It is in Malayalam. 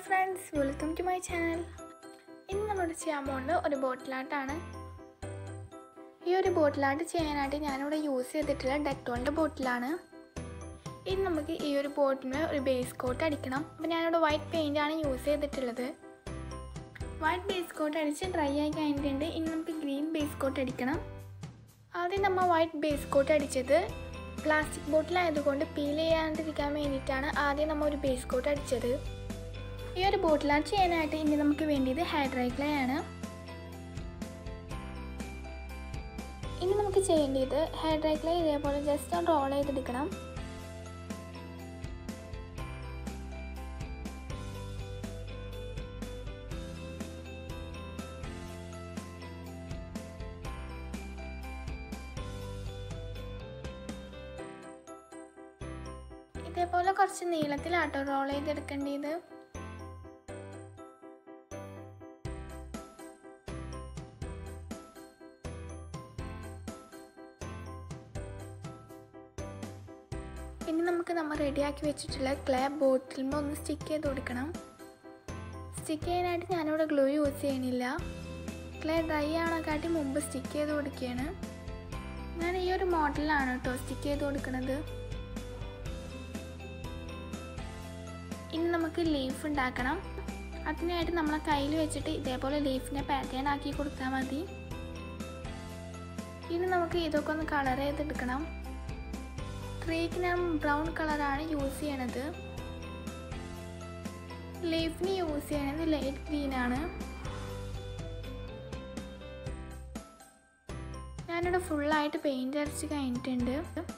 friends welcome to my channel ഇന്ന് നമ്മൾ ചെയ്യാൻ പോകുന്നത് ഒരു ബോട്ടിലാട്ടാണ് ഈ ഒരു ബോട്ടിലാട്ട് ചെയ്യാനായിട്ട് ഞാനിവിടെ യൂസ് ചെയ്തിട്ടുള്ള ഡെറ്റോളിൻ്റെ ബോട്ടിലാണ് ഇനി നമുക്ക് ഈ ഒരു ബോട്ടിന് ഒരു ബേസ് കോട്ട് അടിക്കണം അപ്പോൾ ഞാനിവിടെ വൈറ്റ് പെയിൻ്റ് ആണ് യൂസ് ചെയ്തിട്ടുള്ളത് വൈറ്റ് ബേസ് കോട്ട് അടിച്ച് ഡ്രൈ ആയി കഴിഞ്ഞിട്ടുണ്ട് ഇനി നമുക്ക് ഗ്രീൻ ബേസ് കോട്ട് അടിക്കണം ആദ്യം നമ്മൾ വൈറ്റ് ബേസ് കോട്ട് അടിച്ചത് പ്ലാസ്റ്റിക് ബോട്ടിലായതുകൊണ്ട് പീൽ ചെയ്യാണ്ടിരിക്കാൻ വേണ്ടിയിട്ടാണ് ആദ്യം നമ്മൾ ഒരു ബേസ് കോട്ട് അടിച്ചത് ഈ ഒരു ബോട്ടിലാട്ട് ചെയ്യാനായിട്ട് ഇനി നമുക്ക് വേണ്ടിയത് ഹെയർ ഡ്രൈ ക്ലേ ആണ് ഇനി നമുക്ക് ചെയ്യേണ്ടത് ഹെയർ ഡ്രൈ ക്ലേ ഇതേപോലെ ജസ്റ്റ് ഒന്ന് റോൾ ചെയ്തെടുക്കണം ഇതേപോലെ കുറച്ച് നീളത്തിലാട്ടോ റോൾ ചെയ്തെടുക്കേണ്ടത് ഇനി നമുക്ക് നമ്മൾ റെഡിയാക്കി വെച്ചിട്ടുള്ള ക്ലേ ബോട്ടിലുമ്പോൾ ഒന്ന് സ്റ്റിക്ക് ചെയ്ത് കൊടുക്കണം സ്റ്റിക്ക് ചെയ്യാനായിട്ട് ഞാനിവിടെ ഗ്ലൂ യൂസ് ചെയ്യണില്ല ക്ലേ ഡ്രൈ ആണോക്കാട്ടി മുമ്പ് സ്റ്റിക്ക് ചെയ്ത് കൊടുക്കുകയാണ് ഞാൻ ഈ ഒരു മോഡലിലാണ് കേട്ടോ സ്റ്റിക്ക് ചെയ്ത് കൊടുക്കുന്നത് ഇനി നമുക്ക് ലീഫ് ഉണ്ടാക്കണം അതിനായിട്ട് നമ്മളെ കയ്യിൽ വെച്ചിട്ട് ഇതേപോലെ ലീഫിനെ പാറ്റേൺ ആക്കി കൊടുത്താൽ മതി ഇനി നമുക്ക് ഇതൊക്കെ ഒന്ന് കളർ ചെയ്തെടുക്കണം ട്രീക്ക് ഞാൻ ബ്രൗൺ കളറാണ് യൂസ് ചെയ്യണത് ലീഫിന് യൂസ് ചെയ്യണത് ലൈറ്റ് ഗ്രീൻ ആണ് ഞാനിവിടെ ഫുള്ളായിട്ട് പെയിൻറ് അരച്ച് കഴിഞ്ഞിട്ടുണ്ട്